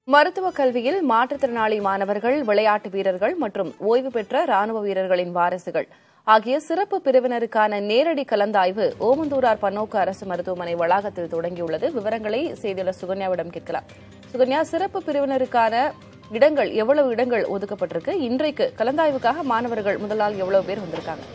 மருத்துவ கல்வியில் மாற்றுத்திறனாளி மாணவர்கள் விளையாட்டு வீரர்கள் மற்றும் ஓய்வு பெற்ற ராணுவ வீரர்களின் வாரிசுகள் ஆகிய சிறப்பு பிரிவினருக்கான நேரடி கலந்தாய்வு ஓமந்தூரார் பன்னோக்கு அரசு மருத்துவமனை வளாகத்தில் தொடங்கியுள்ளது விவரங்களை செய்தியாளர் சுகன்யாவிடம் கேட்கலாம் சுகன்யா சிறப்பு பிரிவினருக்கான இடங்கள் எவ்வளவு இடங்கள் ஒதுக்கப்பட்டிருக்கு இன்றைக்கு கலந்தாய்வுக்காக மாணவர்கள் முதல் நாள் எவ்வளவு பேர் வந்திருக்காங்க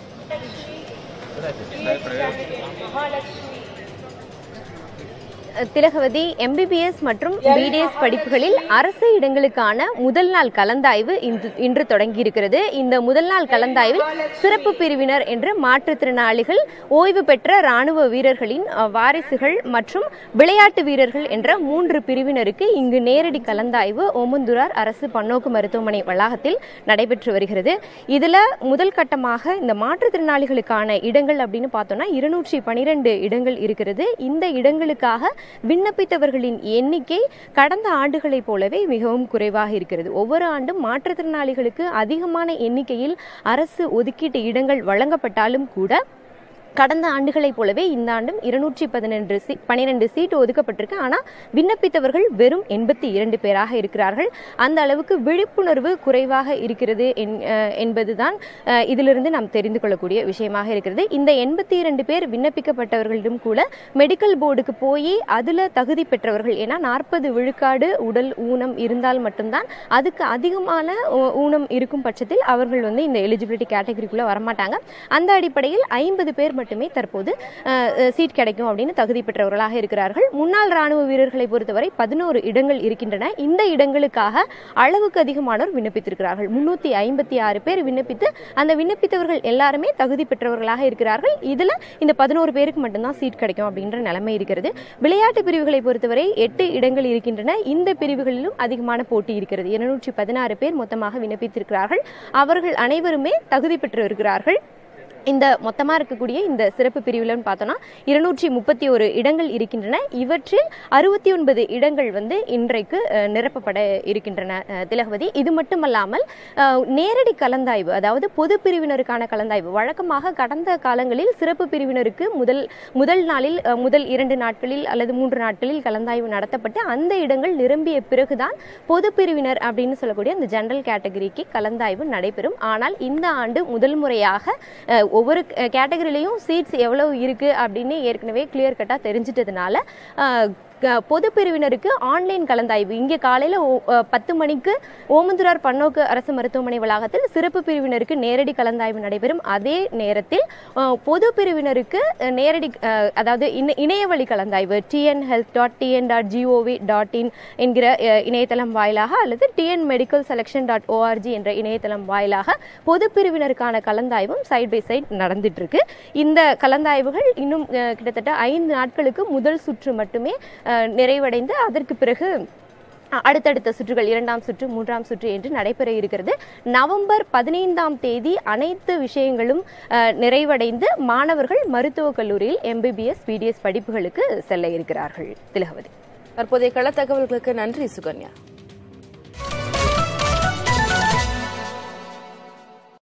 திலகவதி எம்பிபிஎஸ் மற்றும் பிடிஎஸ் படிப்புகளில் அரசு இடங்களுக்கான முதல் நாள் கலந்தாய்வு இன்று இன்று தொடங்கியிருக்கிறது இந்த முதல் நாள் கலந்தாய்வில் சிறப்பு பிரிவினர் என்று மாற்றுத்திறனாளிகள் ஓய்வு பெற்ற ராணுவ வீரர்களின் அஹ், வாரிசுகள் மற்றும் விளையாட்டு வீரர்கள் என்ற மூன்று பிரிவினருக்கு இங்கு நேரடி கலந்தாய்வு ஓமந்தூரார் அரசு பன்னோக்கு மருத்துவமனை வளாகத்தில் நடைபெற்று வருகிறது இதுல முதல் கட்டமாக இந்த மாற்றுத்திறனாளிகளுக்கான இடங்கள் அப்படின்னு பார்த்தோம்னா இருநூற்றி பனிரெண்டு இடங்கள் இருக்கிறது இந்த இடங்களுக்காக விண்ணப்பித்தவர்களின் எண்ணிக்கை கடந்த ஆண்டுகளைப் போலவே மிகவும் குறைவாக இருக்கிறது ஒவ்வொரு ஆண்டும் மாற்றுத்திறனாளிகளுக்கு அதிகமான எண்ணிக்கையில் அரசு ஒதுக்கீட்டு இடங்கள் வழங்கப்பட்டாலும் கூட கடந்த ஆண்டுகளைப் போலவே இந்த ஆண்டும் இருநூற்றி பதினெண்டு சீ பனிரெண்டு சீட்டு ஒதுக்கப்பட்டிருக்கு ஆனால் விண்ணப்பித்தவர்கள் வெறும் எண்பத்தி இரண்டு பேராக இருக்கிறார்கள் அந்த அளவுக்கு விழிப்புணர்வு குறைவாக இருக்கிறது என்- அஹ் என்பதுதான் அஹ், இதிலிருந்து நாம் தெரிந்து கொள்ளக்கூடிய விஷயமாக இருக்கிறது இந்த எண்பத்தி இரண்டு பேர் விண்ணப்பிக்கப்பட்டவர்களிடம் கூட மெடிக்கல் போர்டுக்கு போய் அதில் தகுதி பெற்றவர்கள் ஏன்னா நாற்பது விழுக்காடு உடல் ஊனம் இருந்தால் மட்டும்தான் அதுக்கு அதிகமான ஊ- ஊனம் இருக்கும் பட்சத்தில் அவர்கள் வந்து இந்த எலிஜிபிலிட்டி கேட்டகரிக்குள்ளே வரமாட்டாங்க அந்த அடிப்படையில் ஐம்பது பேர் மட்டுமே தற்போது அஹ், அஹ், சீட் கிடைக்கும் அப்படின்னு தகுதி பெற்றவர்களாக இருக்கிறார்கள் முன்னாள் ராணுவ வீரர்களை பொறுத்தவரை பதினோரு இடங்கள் இருக்கின்றன இந்த இடங்களுக்காக அளவுக்கு அதிகமானோர் விண்ணப்பித்திருக்கிறார்கள் முன்னூத்தி ஐம்பத்தி ஆறு பேர் விண்ணப்பித்து அந்த விண்ணப்பித்தவர்கள் எல்லாருமே தகுதி பெற்றவர்களாக இருக்கிறார்கள் இதுல இந்த பதினோரு பேருக்கு மட்டும்தான் சீட் கிடைக்கும் அப்படின்ற நிலைமை இருக்கிறது விளையாட்டு பிரிவுகளை பொறுத்தவரை எட்டு இடங்கள் இருக்கின்றன இந்த பிரிவுகளிலும் அதிகமான போட்டி இருக்கிறது இருநூற்றி பதினாறு பேர் மொத்தமாக விண்ணப்பித்திருக்கிறார்கள் அவர்கள் அனைவருமே தகுதி பெற்று இருக்கிறார்கள் இந்த மொத்தமாக இருக்கக்கூடிய இந்த சிறப்பு பிரிவுலன்னு பார்த்தோம்னா இருநூற்றி முப்பத்தி ஒரு இடங்கள் இருக்கின்றன இவற்றில் அறுபத்தி ஒன்பது இடங்கள் வந்து இன்றைக்கு அஹ், நிரப்பப்பட இருக்கின்றன அஹ், திலகவதி இது மட்டுமல்லாமல் அஹ், நேரடி கலந்தாய்வு அதாவது பொது பிரிவினருக்கான கலந்தாய்வு வழக்கமாக கடந்த காலங்களில் சிறப்பு பிரிவினருக்கு முதல் முதல் நாளில் அஹ், முதல் இரண்டு நாட்களில் அல்லது மூன்று நாட்களில் கலந்தாய்வு நடத்தப்பட்டு அந்த இடங்கள் நிரம்பிய பிறகுதான் பொது பிரிவினர் அப்படின்னு சொல்லக்கூடிய அந்த ஜெனரல் கேட்டகரிக்கு கலந்தாய்வு நடைபெறும் ஆனால் இந்த ஆண்டு முதல் முறையாக அஹ், ஒவ்வொரு கேட்டகரிலையும் சீட்ஸ் எவ்வளவு இருக்கு அப்படின்னு ஏற்கனவே கிளியர் கட்டாக தெரிஞ்சிட்டதுனால அஹ், க- பொது பிரிவினருக்கு ஆன்லைன் கலந்தாய்வு இங்கே காலையில் பத்து மணிக்கு ஓமந்துரார் பன்னோக்கு அரசு மருத்துவமனை வளாகத்தில் சிறப்பு பிரிவினருக்கு நேரடி கலந்தாய்வு நடைபெறும் அதே நேரத்தில் அஹ், பொது பிரிவினருக்கு அஹ், நேரடி அஹ், அதாவது இணை- இணையவழி கலந்தாய்வு TN health dot TN dot GOV dot in என்கிற அஹ், இணையதளம் வாயிலாக அல்லது TN medical selection dot ORG என்ற இணையதளம் வாயிலாக பொது பிரிவினருக்கான கலந்தாய்வும் சைட் பை சைட் நடந்துட்டு இருக்கு இந்த கலந்தாய்வுகள் இன்னும் அஹ், கிட்டத்தட்ட ஐந்து நாட்களுக்கு முதல் சுற்று மட்டுமே அஹ், நிறைவடைந்து அதற்கு பிறகு அ- அடுத்தடுத்த சுற்றுகள் இரண்டாம் சுற்று மூன்றாம் சுற்று என்று நடைபெற இருக்கிறது நவம்பர் பதினைந்தாம் தேதி அனைத்து விஷயங்களும் அஹ், நிறைவடைந்து மாணவர்கள் மருத்துவக் கல்லூரியில் எம்பிபிஎஸ் பிடிஎஸ் படிப்புகளுக்கு செல்ல இருக்கிறார்கள் திலகவதி தற்போதைய கள தகவல்களுக்கு நன்றி சுகன்யா